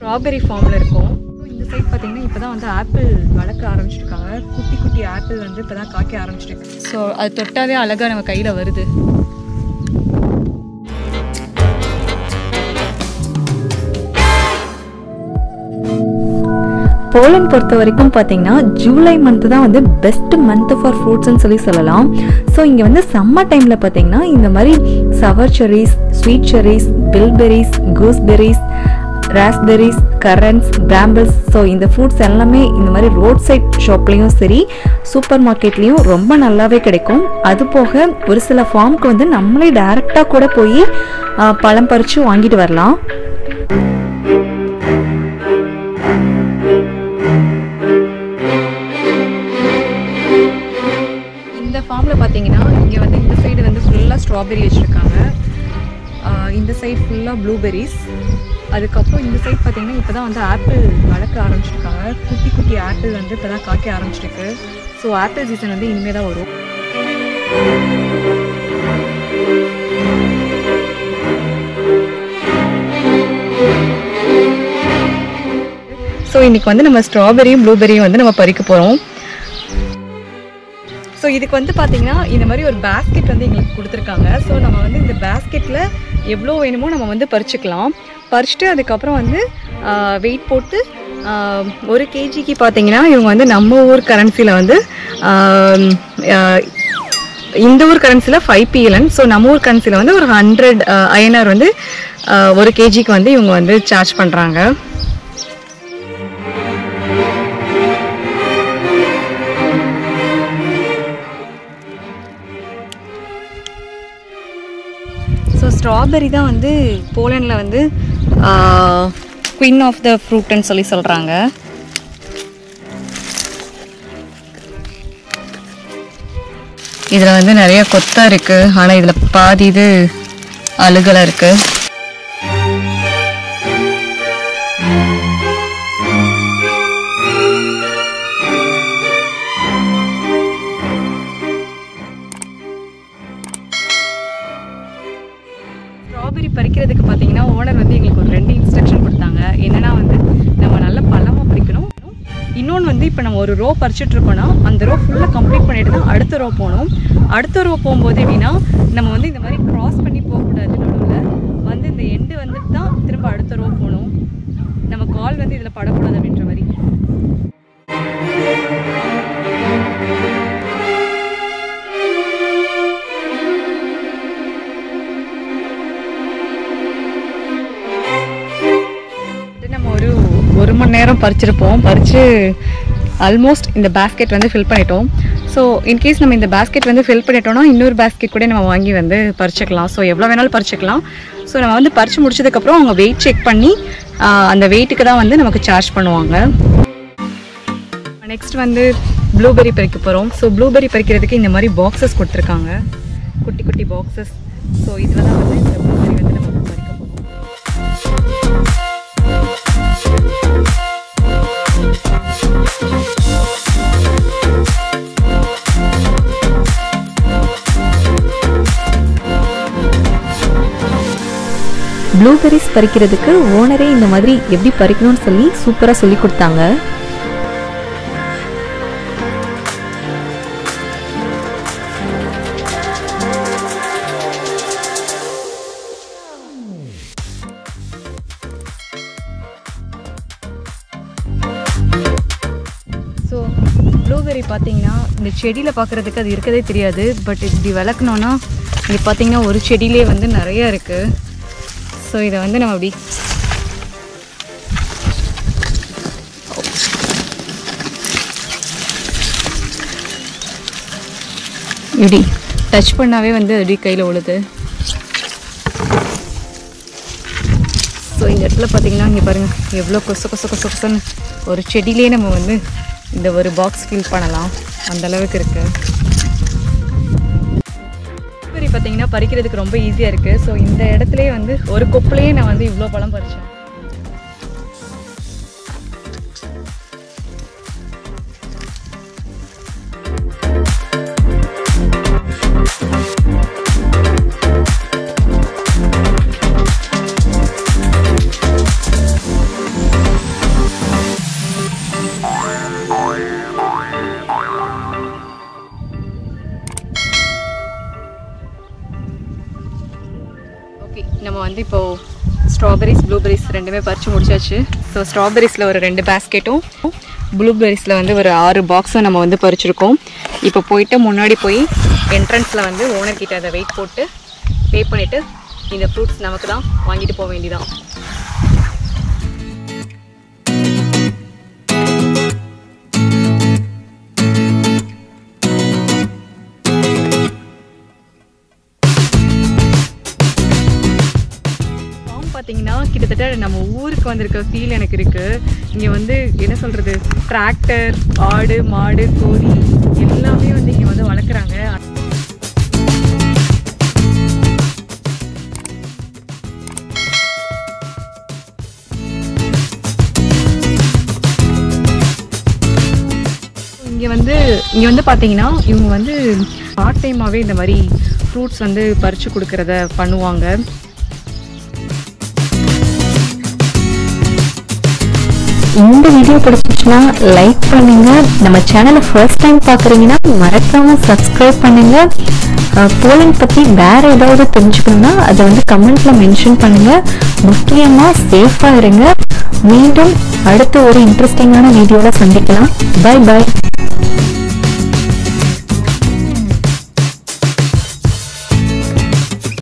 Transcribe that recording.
strawberry ஃபார்மில் இருக்கும் So, இந்த சைட் பார்த்தீங்கன்னா இப்போ தான் வந்து ஆப்பிள் வளர்க்க ஆரம்பிச்சிருக்காங்க குட்டி குட்டி ஆப்பிள் வந்து இப்போ தான் காய்க்க ஆரம்பிச்சிருக்கு ஸோ அது தொட்டாவே அழகாக நம்ம கையில் வருது போலண்ட் பொறுத்த வரைக்கும் பார்த்தீங்கன்னா ஜூலை மந்த் தான் வந்து பெஸ்ட் மந்த் ஃபார் ஃப்ரூட்ஸ்னு சொல்லி சொல்லலாம் ஸோ இங்கே வந்து சம்மர் டைமில் பார்த்தீங்கன்னா இந்த மாதிரி sour cherries sweet cherries bilberries gooseberries raspberries currants brambles so இந்த ஃப்ரூட்ஸ் எல்லாமே இந்த மாதிரி ரோட் சைட் ஷாப்லேயும் சரி சூப்பர் மார்க்கெட்லேயும் ரொம்ப நல்லாவே கிடைக்கும் அது போக ஒரு சில ஃபார்முக்கு வந்து நம்மளே டைரெக்டாக கூட போய் ஆ, பழம் பறித்து வாங்கிட்டு வரலாம் இந்த ஃபார்மில் பார்த்தீங்கன்னா இங்கே வந்து இந்த சைடு வந்து ஃபுல்லாக ஸ்ட்ராபெரி வச்சுருக்காங்க இந்த சைடு ஃபுல்லாக ப்ளூபெரிஸ் அதுக்கப்புறம் இந்த சைடு பார்த்தீங்கன்னா இப்போ தான் வந்து ஆப்பிள் வளர்க்க ஆரம்பிச்சிருக்காங்க குட்டி குட்டி ஆப்பிள் வந்து இப்போ தான் காய்க்க ஆரம்பிச்சிருக்கு ஸோ ஆப்பிள் சீசன் வந்து இனிமேல் தான் வரும் ஸோ இன்னைக்கு வந்து நம்ம ஸ்ட்ராபெரியும் ப்ளூபெரியும் வந்து நம்ம பறிக்க போகிறோம் ஸோ இதுக்கு வந்து பார்த்தீங்கன்னா இந்த மாதிரி ஒரு பேஸ்கெட் வந்து எங்களுக்கு கொடுத்துருக்காங்க ஸோ நம்ம வந்து இந்த பேஸ்கெட்டில் எவ்வளோ வேணுமோ நம்ம வந்து பறிச்சுக்கலாம் பறிச்சுட்டு அதுக்கப்புறம் வந்து வெயிட் போட்டு ஆஹ், ஒரு கேஜிக்கு பார்த்தீங்கன்னா இவங்க வந்து நம்ம ஊர் கரன்சியில் வந்து ஆஹ், ஆஹ், இந்த ஊர் கரன்சியில் ஃபைவ் பிஎல்என் ஸோ நம்ம ஊர் கரன்சியில் வந்து ஒரு ஹண்ட்ரட் ஐஎன்ஆர் வந்து ஆஹ், ஒரு கேஜிக்கு வந்து இவங்க வந்து சார்ஜ் பண்ணுறாங்க ஸோ ஸ்ட்ராபெரி தான் வந்து போலண்டில் வந்து குயின் ஆஃப் த ஃப்ரூட்னு சொல்லி சொல்கிறாங்க இதில் வந்து நிறைய கொத்தா இருக்குது ஆனால் இதில் பாதி இது அழுகலாக இருக்குது ஸ்ட்ராபெரி பறிக்கிறதுக்கு பார்த்தீங்கன்னா ஓனர் வந்து எங்களுக்கு ஒரு ரெண்டு இன்ஸ்ட்ரக்ஷன் கொடுத்தாங்க என்னன்னா வந்து நம்ம நல்ல பழமாக பறிக்கணும் இன்னொன்று வந்து இப்போ நம்ம ஒரு ரோ பறிச்சுட்டு இருக்கோம்னா அந்த ரோ ஃபுல்லாக கம்ப்ளீட் பண்ணிட்டு தான் அடுத்த ரோ போகணும் அடுத்த ரோ போகும்போது எப்படின்னா நம்ம வந்து இந்த மாதிரி கிராஸ் பண்ணி போகக்கூடாது நடுவில் வந்து இந்த எண்டு வந்துட்டு தான் திரும்ப அடுத்த ரோ போகணும் நம்ம கால் வந்து இதில் படக்கூடாது அப்படின்ற மாதிரி இது நம்ம ஒரு ஒரு மணி நேரம் பறிச்சிருப்போம் பறித்து ஆல்மோஸ்ட் இந்த பேஸ்கெட் வந்து ஃபில் பண்ணிட்டோம் ஸோ இன்கேஸ் நம்ம இந்த பேஸ்கெட் வந்து ஃபில் பண்ணிட்டோம்னா இன்னொரு பேஸ்கெட் கூட நம்ம வாங்கி வந்து பறிச்சுக்கலாம் ஸோ எவ்வளோ வேணாலும் பறிச்சுக்கலாம் ஸோ நம்ம வந்து பறித்து முடிச்சதுக்கப்புறம் அவங்க வெயிட் செக் பண்ணி ஆஹ், அந்த வெயிட்டுக்கு தான் வந்து நமக்கு சார்ஜ் பண்ணுவாங்க நெக்ஸ்ட் வந்து ப்ளூபெரி பறிக்க போகிறோம் ஸோ ப்ளூபெரி பறிக்கிறதுக்கு இந்த மாதிரி பாக்ஸஸ் கொடுத்துருக்காங்க குட்டி குட்டி பாக்ஸஸ் ஸோ இதில் தான் வந்து இந்த ப்ளூபெரி வந்து நம்ம பறிக்க போகிறோம் ப்ளூபெரிஸ் பறிக்கிறதுக்கு ஓனரே இந்த மாதிரி எப்படி பறிக்கணும்னு சொல்லி சூப்பராக சொல்லி கொடுத்தாங்க ஸோ ப்ளூபெரி பார்த்தீங்கன்னா இந்த செடியில் பார்க்குறதுக்கு அது இருக்கதே தெரியாது பட் இப்படி வளர்க்கணுன்னா இங்கே பார்த்தீங்கன்னா ஒரு செடியிலே வந்து நிறைய இருக்குது ஸோ இதை வந்து நம்ம அப்படி இப்படி டச் பண்ணாவே வந்து அப்படி கையில் உழுது ஸோ இந்த இடத்துல பார்த்தீங்கன்னா இங்கே பாருங்கள் எவ்வளோ கொசு கொசு கொசு கொசுன்னு ஒரு செடியிலே நம்ம வந்து இந்த ஒரு பாக்ஸ் ஃபில் பண்ணலாம் அந்த அளவுக்கு இருக்கு ப்ளூபெரி பார்த்தீங்கன்னா பறிக்கிறதுக்கு ரொம்ப ஈஸியாக இருக்குது ஸோ இந்த இடத்துலயே வந்து ஒரு கொப்புலேயே நான் வந்து இவ்வளோ பழம் பறித்தேன் வந்து இப்போது ஸ்ட்ராபெரிஸ் ப்ளூபெரிஸ் ரெண்டுமே பறித்து முடிச்சாச்சு ஸோ ஸ்ட்ராபெரிஸில் ஒரு ரெண்டு பேஸ்கெட்டும் ப்ளூபெரிஸில் வந்து ஒரு ஆறு பாக்ஸும் நம்ம வந்து பறிச்சிருக்கோம் இப்போ போயிட்டு முன்னாடி போய் என்ட்ரன்ஸில் வந்து ஓனர் கிட்ட அதை வெயிட் போட்டு பே பண்ணிவிட்டு இந்த ஃப்ரூட்ஸ் நமக்கு தான் வாங்கிட்டு போக வேண்டியதான் ஃபார்ம் பார்த்தீங்கன்னா கிட்டத்தட்ட நம்ம ஊருக்கு வந்திருக்க ஃபீல் எனக்கு இருக்கு இங்கே வந்து என்ன சொல்றது டிராக்டர் ஆடு மாடு கோழி எல்லாமே வந்து இங்கே வந்து வளர்க்குறாங்க இங்கே வந்து இங்கே வந்து பார்த்தீங்கன்னா இவங்க வந்து பார்ட் டைமாகவே இந்த மாதிரி ஃப்ரூட்ஸ் வந்து பறித்து கொடுக்கறத பண்ணுவாங்க இந்த வீடியோ பிடிச்சிச்சுன்னா லைக் பண்ணுங்க நம்ம சேனலை ஃபர்ஸ்ட் டைம் பார்க்குறீங்கன்னா மறக்காம சப்ஸ்கிரைப் பண்ணுங்க அஹ், போலண்ட் பற்றி வேற ஏதாவது தெரிஞ்சுக்கணும்னா அதை வந்து கமெண்ட்ல மென்ஷன் பண்ணுங்க முக்கியமா சேஃபா இருங்க மீண்டும் அடுத்த ஒரு இன்ட்ரெஸ்டிங்கான வீடியோல சந்திக்கலாம் பை பை